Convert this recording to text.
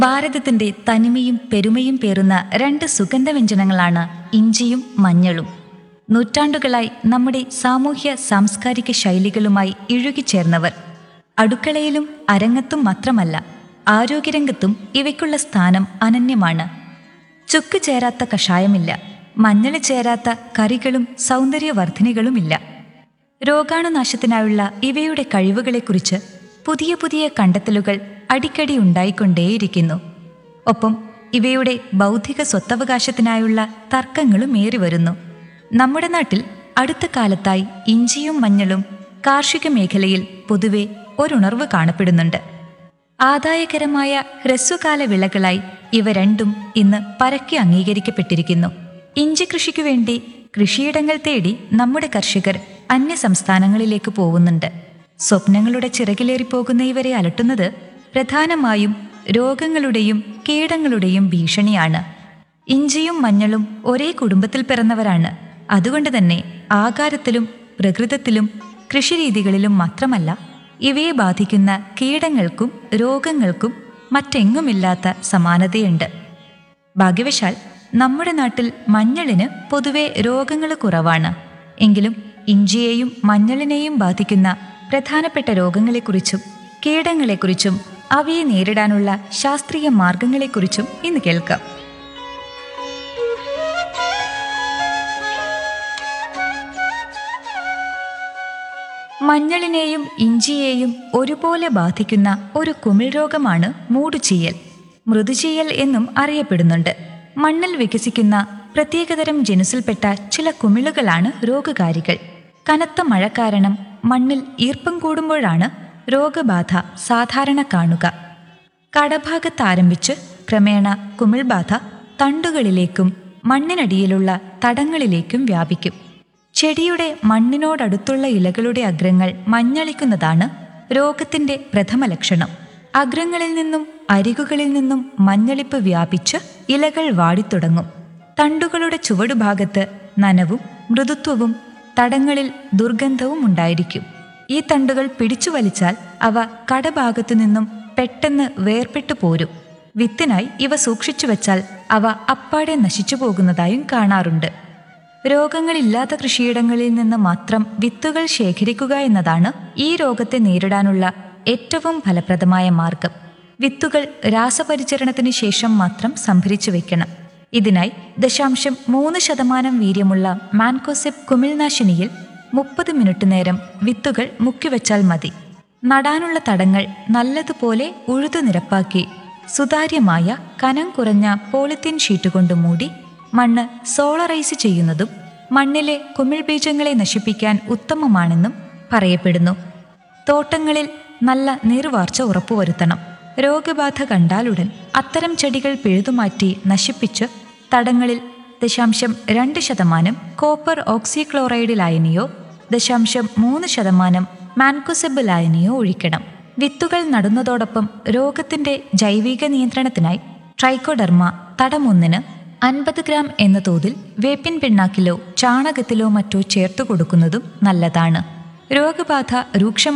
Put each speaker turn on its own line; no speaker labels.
ഭാരതത്തിന്റെ തനിമയും പെരുമയും പേറുന്ന രണ്ട് സുഗന്ധവ്യഞ്ജനങ്ങളാണ് ഇഞ്ചിയും മഞ്ഞളും നൂറ്റാണ്ടുകളായി നമ്മുടെ സാമൂഹ്യ സാംസ്കാരിക ശൈലികളുമായി ഇഴുകിച്ചേർന്നവർ അടുക്കളയിലും അരങ്ങത്തും മാത്രമല്ല ആരോഗ്യരംഗത്തും ഇവയ്ക്കുള്ള സ്ഥാനം അനന്യമാണ് ചുക്ക് ചേരാത്ത കഷായമില്ല മഞ്ഞൾ ചേരാത്ത കറികളും സൗന്ദര്യവർദ്ധിനികളുമില്ല രോഗാണുനാശത്തിനായുള്ള ഇവയുടെ കഴിവുകളെക്കുറിച്ച് പുതിയ പുതിയ കണ്ടെത്തലുകൾ അടിക്കടി ഉണ്ടായിക്കൊണ്ടേയിരിക്കുന്നു ഒപ്പം ഇവയുടെ ബൗദ്ധിക സ്വത്തവകാശത്തിനായുള്ള തർക്കങ്ങളും ഏറി വരുന്നു നമ്മുടെ നാട്ടിൽ അടുത്ത കാലത്തായി ഇഞ്ചിയും മഞ്ഞളും കാർഷിക മേഖലയിൽ പൊതുവെ ഒരുണർവ് കാണപ്പെടുന്നുണ്ട് ആദായകരമായ ഹ്രസ്വകാല വിളകളായി ഇവ രണ്ടും ഇന്ന് പരക്കെ അംഗീകരിക്കപ്പെട്ടിരിക്കുന്നു ഇഞ്ചി കൃഷിക്കു വേണ്ടി കൃഷിയിടങ്ങൾ തേടി നമ്മുടെ കർഷകർ അന്യ സംസ്ഥാനങ്ങളിലേക്ക് പോകുന്നുണ്ട് സ്വപ്നങ്ങളുടെ ചിറകിലേറി പോകുന്ന ഇവരെ അലട്ടുന്നത് പ്രധാനമായും രോഗങ്ങളുടെയും കീടങ്ങളുടെയും ഭീഷണിയാണ് ഇഞ്ചിയും മഞ്ഞളും ഒരേ കുടുംബത്തിൽ പിറന്നവരാണ് അതുകൊണ്ട് തന്നെ ആകാരത്തിലും പ്രകൃതത്തിലും കൃഷിരീതികളിലും മാത്രമല്ല ഇവയെ ബാധിക്കുന്ന കീടങ്ങൾക്കും രോഗങ്ങൾക്കും മറ്റെങ്ങുമില്ലാത്ത സമാനതയുണ്ട് ഭാഗ്യവശാൽ നമ്മുടെ നാട്ടിൽ മഞ്ഞളിന് പൊതുവെ രോഗങ്ങൾ കുറവാണ് എങ്കിലും ഇഞ്ചിയെയും മഞ്ഞളിനെയും ബാധിക്കുന്ന പ്രധാനപ്പെട്ട രോഗങ്ങളെക്കുറിച്ചും കീടങ്ങളെക്കുറിച്ചും അവയെ നേരിടാനുള്ള ശാസ്ത്രീയ മാർഗങ്ങളെക്കുറിച്ചും ഇന്ന് കേൾക്കാം മഞ്ഞളിനെയും ഇഞ്ചിയെയും ഒരുപോലെ ബാധിക്കുന്ന ഒരു കുമിൾ രോഗമാണ് മൂടുചീയൽ മൃദുചീയൽ എന്നും അറിയപ്പെടുന്നുണ്ട് മണ്ണിൽ വികസിക്കുന്ന പ്രത്യേകതരം ജനുസിൽപ്പെട്ട ചില കുമിളുകളാണ് രോഗകാരികൾ കനത്ത മഴ കാരണം മണ്ണിൽ ഈർപ്പം കൂടുമ്പോഴാണ് രോഗബാധ സാധാരണ കാണുക കടഭാഗത്ത് ആരംഭിച്ച് ക്രമേണ കുമിൾബാധ തണ്ടുകളിലേക്കും മണ്ണിനടിയിലുള്ള തടങ്ങളിലേക്കും വ്യാപിക്കും ചെടിയുടെ മണ്ണിനോടടുത്തുള്ള ഇലകളുടെ അഗ്രങ്ങൾ മഞ്ഞളിക്കുന്നതാണ് രോഗത്തിന്റെ പ്രഥമ ലക്ഷണം അഗ്രങ്ങളിൽ നിന്നും അരികുകളിൽ നിന്നും മഞ്ഞളിപ്പ് വ്യാപിച്ച് ഇലകൾ വാടിത്തുടങ്ങും തണ്ടുകളുടെ ചുവടുഭാഗത്ത് നനവും മൃദുത്വവും തടങ്ങളിൽ ദുർഗന്ധവും ഉണ്ടായിരിക്കും ഈ തണ്ടുകൾ പിടിച്ചു വലിച്ചാൽ അവ കടഭാഗത്തു നിന്നും പെട്ടെന്ന് വേർപെട്ടു പോരും വിത്തിനായി ഇവ സൂക്ഷിച്ചു വെച്ചാൽ അവ അപ്പാടെ നശിച്ചു പോകുന്നതായും കാണാറുണ്ട് രോഗങ്ങളില്ലാത്ത കൃഷിയിടങ്ങളിൽ നിന്ന് മാത്രം വിത്തുകൾ ശേഖരിക്കുക എന്നതാണ് ഈ രോഗത്തെ നേരിടാനുള്ള ഏറ്റവും ഫലപ്രദമായ മാർഗം വിത്തുകൾ രാസപരിചരണത്തിന് ശേഷം മാത്രം സംഭരിച്ചു വെക്കണം ഇതിനായി ദശാംശം മൂന്ന് ശതമാനം വീര്യമുള്ള മാൻകോസെപ് കുമിൾനാശിനിയിൽ മുപ്പത് മിനിറ്റ് നേരം വിത്തുകൾ മുക്കിവെച്ചാൽ മതി നടാനുള്ള തടങ്ങൾ നല്ലതുപോലെ ഉഴുതു നിരപ്പാക്കി സുതാര്യമായ കനം കുറഞ്ഞ പോളിത്തീൻ ഷീറ്റ് കൊണ്ട് മൂടി മണ്ണ് സോളറൈസ് ചെയ്യുന്നതും മണ്ണിലെ കുമിൾ ബീജങ്ങളെ നശിപ്പിക്കാൻ ഉത്തമമാണെന്നും പറയപ്പെടുന്നു തോട്ടങ്ങളിൽ നല്ല നീർവാർച്ച ഉറപ്പുവരുത്തണം രോഗബാധ കണ്ടാലുടൻ അത്തരം ചെടികൾ പിഴുതുമാറ്റി നശിപ്പിച്ച് തടങ്ങളിൽ ദശാംശം രണ്ട് ശതമാനം കോപ്പർ ഓക്സിക്ലോറൈഡ് ലായനിയോ ദശാംശം മൂന്ന് ശതമാനം മാൻകുസെബ് ലായനിയോ ഒഴിക്കണം വിത്തുകൾ നടുന്നതോടൊപ്പം രോഗത്തിന്റെ ജൈവിക നിയന്ത്രണത്തിനായി ട്രൈക്കോഡർമ തടമൊന്നിന് അൻപത് ഗ്രാം എന്ന തോതിൽ വേപ്പിൻ പിണ്ണാക്കിലോ ചാണകത്തിലോ മറ്റോ ചേർത്തു കൊടുക്കുന്നതും നല്ലതാണ് രോഗബാധ രൂക്ഷമായി